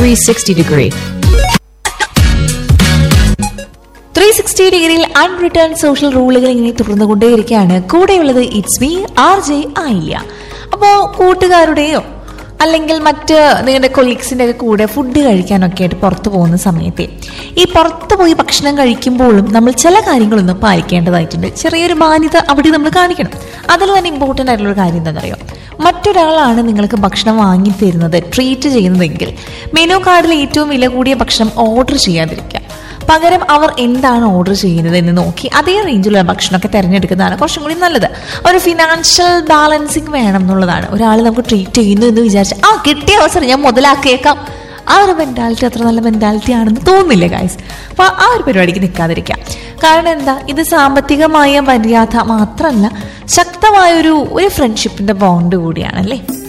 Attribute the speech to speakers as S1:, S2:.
S1: 360 degree.
S2: Three sixty ഡിഗ്രിയിൽ unwritten social റൂളുകൾ ഇങ്ങനെ തുടർന്നുകൊണ്ടേയിരിക്കുകയാണ് കൂടെയുള്ളത് ഇറ്റ്സ് മീ ആർ ജെ ആയില്ല അപ്പോൾ കൂട്ടുകാരുടെയോ അല്ലെങ്കിൽ മറ്റ് നിങ്ങളുടെ കൊളീഗ്സിൻ്റെ ഒക്കെ കൂടെ ഫുഡ് കഴിക്കാനൊക്കെ ആയിട്ട് പുറത്തു പോകുന്ന സമയത്തെ ഈ പുറത്ത് പോയി ഭക്ഷണം കഴിക്കുമ്പോഴും നമ്മൾ ചില കാര്യങ്ങളൊന്നും പാലിക്കേണ്ടതായിട്ടുണ്ട് ചെറിയൊരു മാന്യത അവിടെ നമ്മൾ കാണിക്കണം അതിൽ തന്നെ ഇമ്പോർട്ടൻ്റ് ആയിട്ടുള്ള ഒരു കാര്യം എന്താണെന്നറിയോ മറ്റൊരാളാണ് നിങ്ങൾക്ക് ഭക്ഷണം വാങ്ങി തരുന്നത് ട്രീറ്റ് ചെയ്യുന്നതെങ്കിൽ മെനു കാർഡിൽ ഏറ്റവും വില കൂടിയ ഭക്ഷണം ഓർഡർ ചെയ്യാതിരിക്കുക പകരം അവർ എന്താണ് ഓർഡർ ചെയ്യുന്നത് എന്ന് നോക്കി അതേ റേഞ്ചിലുള്ള ഭക്ഷണമൊക്കെ തിരഞ്ഞെടുക്കുന്നതാണ് കുറച്ചും കൂടി നല്ലത് ഒരു ഫിനാൻഷ്യൽ ബാലൻസിങ് വേണം എന്നുള്ളതാണ് ഒരാൾ നമുക്ക് ട്രീറ്റ് ചെയ്യുന്നു എന്ന് വിചാരിച്ച് ആ കിട്ടിയ അവസരം ഞാൻ മുതലാക്കിയേക്കാം ആ ഒരു മെന്റാലിറ്റി അത്ര നല്ല മെന്റാലിറ്റി ആണെന്ന് തോന്നുന്നില്ല ഗായ്സ് അപ്പോൾ ആ ഒരു പരിപാടിക്ക് നിൽക്കാതിരിക്കാം കാരണം എന്താ ഇത് സാമ്പത്തികമായ മര്യാദ മാത്രമല്ല ശക്തമായ ഒരു ഒരു ഫ്രണ്ട്ഷിപ്പിന്റെ ബോണ്ട് കൂടിയാണല്ലേ